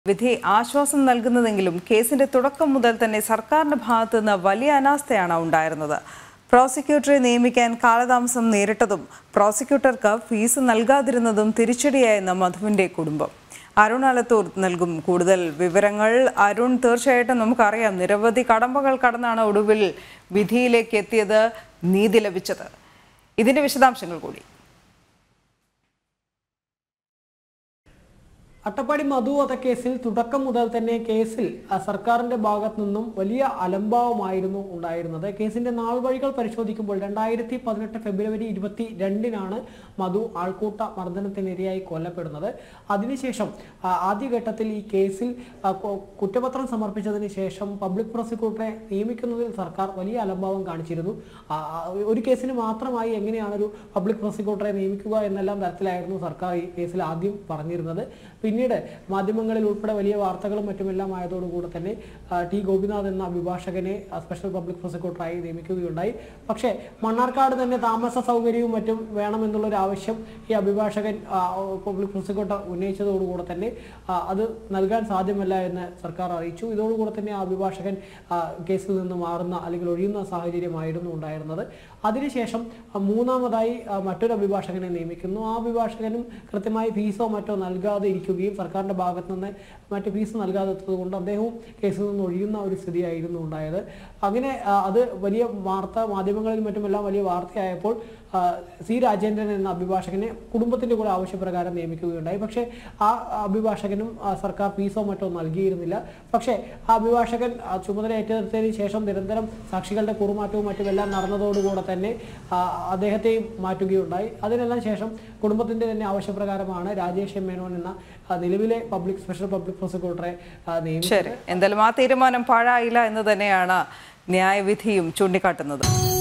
വിധി ആശ്വാസം നൽകുന്നതെങ്കിലും കേസിന്റെ തുടക്കം മുതൽ തന്നെ സർക്കാരിന്റെ ഭാഗത്തു നിന്ന് വലിയ അനാസ്ഥയാണ് ഉണ്ടായിരുന്നത് പ്രോസിക്യൂട്ടറെ നിയമിക്കാൻ കാലതാമസം നേരിട്ടതും പ്രോസിക്യൂട്ടർക്ക് ഫീസ് നൽകാതിരുന്നതും തിരിച്ചടിയായെന്ന് മധുവിന്റെ കുടുംബം അരുൺ അലത്തൂർ നൽകും കൂടുതൽ വിവരങ്ങൾ അരുൺ തീർച്ചയായിട്ടും നമുക്കറിയാം നിരവധി കടമ്പകൾ കടന്നാണ് ഒടുവിൽ വിധിയിലേക്ക് എത്തിയത് നീതി ലഭിച്ചത് ഇതിന്റെ വിശദാംശങ്ങൾ കൂടി അട്ടപ്പാടി മധു വധക്കേസിൽ തുടക്കം മുതൽ തന്നെ കേസിൽ ആ, സർക്കാരിന്റെ ഭാഗത്തു നിന്നും വലിയ അലംഭാവമായിരുന്നു ഉണ്ടായിരുന്നത് കേസിന്റെ നാൾ വഴികൾ പരിശോധിക്കുമ്പോൾ രണ്ടായിരത്തി പതിനെട്ട് ഫെബ്രുവരി ഇരുപത്തി രണ്ടിനാണ് മധു ആൾക്കൂട്ട മർദ്ദനത്തിനിരയായി കൊല്ലപ്പെടുന്നത് അതിനുശേഷം ആ, ആദ്യഘട്ടത്തിൽ ഈ കേസിൽ ആ, കു- കുറ്റപത്രം സമർപ്പിച്ചതിന് ശേഷം പബ്ലിക് പ്രോസിക്യൂട്ടറെ നിയമിക്കുന്നതിൽ സർക്കാർ വലിയ അലംഭാവം കാണിച്ചിരുന്നു ആ, ആ, ഒരു കേസിന് മാത്രമായി എങ്ങനെയാണ് ഒരു പബ്ലിക് പ്രോസിക്യൂട്ടറെ നിയമിക്കുക എന്നെല്ലാം തരത്തിലായിരുന്നു സർക്കാർ ഈ കേസിൽ ആദ്യം പറഞ്ഞിരുന്നത് പിന്നീട് മാധ്യമങ്ങളിൽ ഉൾപ്പെടെ വലിയ വാർത്തകളും മറ്റുമെല്ലാം ആയതോടുകൂടെ തന്നെ ആ, ടി ഗോപിനാഥ് എന്ന അഭിഭാഷകനെ ആ, സ്പെഷ്യൽ പബ്ലിക് പ്രോസിക്യൂട്ടറായി നിയമിക്കുകയുണ്ടായി പക്ഷേ മണ്ണാർക്കാട് തന്നെ താമസ സൗകര്യവും മറ്റും വേണമെന്നുള്ളൊരു ആവശ്യം ഈ അഭിഭാഷകൻ ആ, പബ്ലിക് പ്രോസിക്യൂട്ടർ ഉന്നയിച്ചതോടുകൂടെ തന്നെ ആ, അത് നൽകാൻ സാധ്യമല്ല എന്ന് സർക്കാർ അറിയിച്ചു ഇതോടുകൂടെ തന്നെ ആ അഭിഭാഷകൻ ആ, കേസിൽ നിന്ന് മാറുന്ന അല്ലെങ്കിൽ ഒഴിയുന്ന സാഹചര്യമായിരുന്നു ഉണ്ടായിരുന്നത് അതിനുശേഷം ആ, മൂന്നാമതായി ആ, മറ്റൊരു അഭിഭാഷകനെ നിയമിക്കുന്നു ആ അഭിഭാഷകനും കൃത്യമായി ഫീസോ മറ്റോ നൽകാതെ ഇരിക്കുകയും സർക്കാരിന്റെ ഭാഗത്ത് നിന്ന് മറ്റ് ഫീസ് നൽകാതെത്തത് കൊണ്ട് അദ്ദേഹവും കേസിൽ നിന്ന് ഒഴിയുന്ന ഒരു സ്ഥിതിയായിരുന്നു ഉണ്ടായത് അങ്ങനെ ആ, അത് വലിയ വാർത്ത മാധ്യമങ്ങളിൽ മറ്റുമെല്ലാം വലിയ വാർത്തയായപ്പോൾ ആ, സി രാജേന്ദ്രൻ എന്ന അഭിഭാഷകനെ കുടുംബത്തിന്റെ കൂടെ ആവശ്യപ്രകാരം നിയമിക്കുകയുണ്ടായി പക്ഷേ ആ അഭിഭാഷകനും ആ, സർക്കാർ ഫീസോ മറ്റോ നൽകിയിരുന്നില്ല പക്ഷേ ആ അഭിഭാഷകൻ ആ, ചുമതല ഏറ്റെടുത്തതിന് ശേഷം നിരന്തരം സാക്ഷികളുടെ കുറുമാറ്റവും മറ്റുമെല്ലാം നടന്നതോടുകൂടെ തന്നെ ആ, അദ്ദേഹത്തെയും മാറ്റുകയുണ്ടായി അതിനെല്ലാം ശേഷം കുടുംബത്തിന്റെ തന്നെ ആവശ്യപ്രകാരമാണ് രാജേഷ് എം മേനോൻ എന്ന ആ, നിലവിലെ പബ്ലിക് സ്പെഷ്യൽ പബ്ലിക് പ്രോസിക്യൂട്ടറെ ആ, നിയമിച്ചത് ശരി എന്തായാലും ആ തീരുമാനം പാഴായില്ല എന്ന് തന്നെയാണ് ന്യായവിധിയും ചൂണ്ടിക്കാട്ടുന്നത്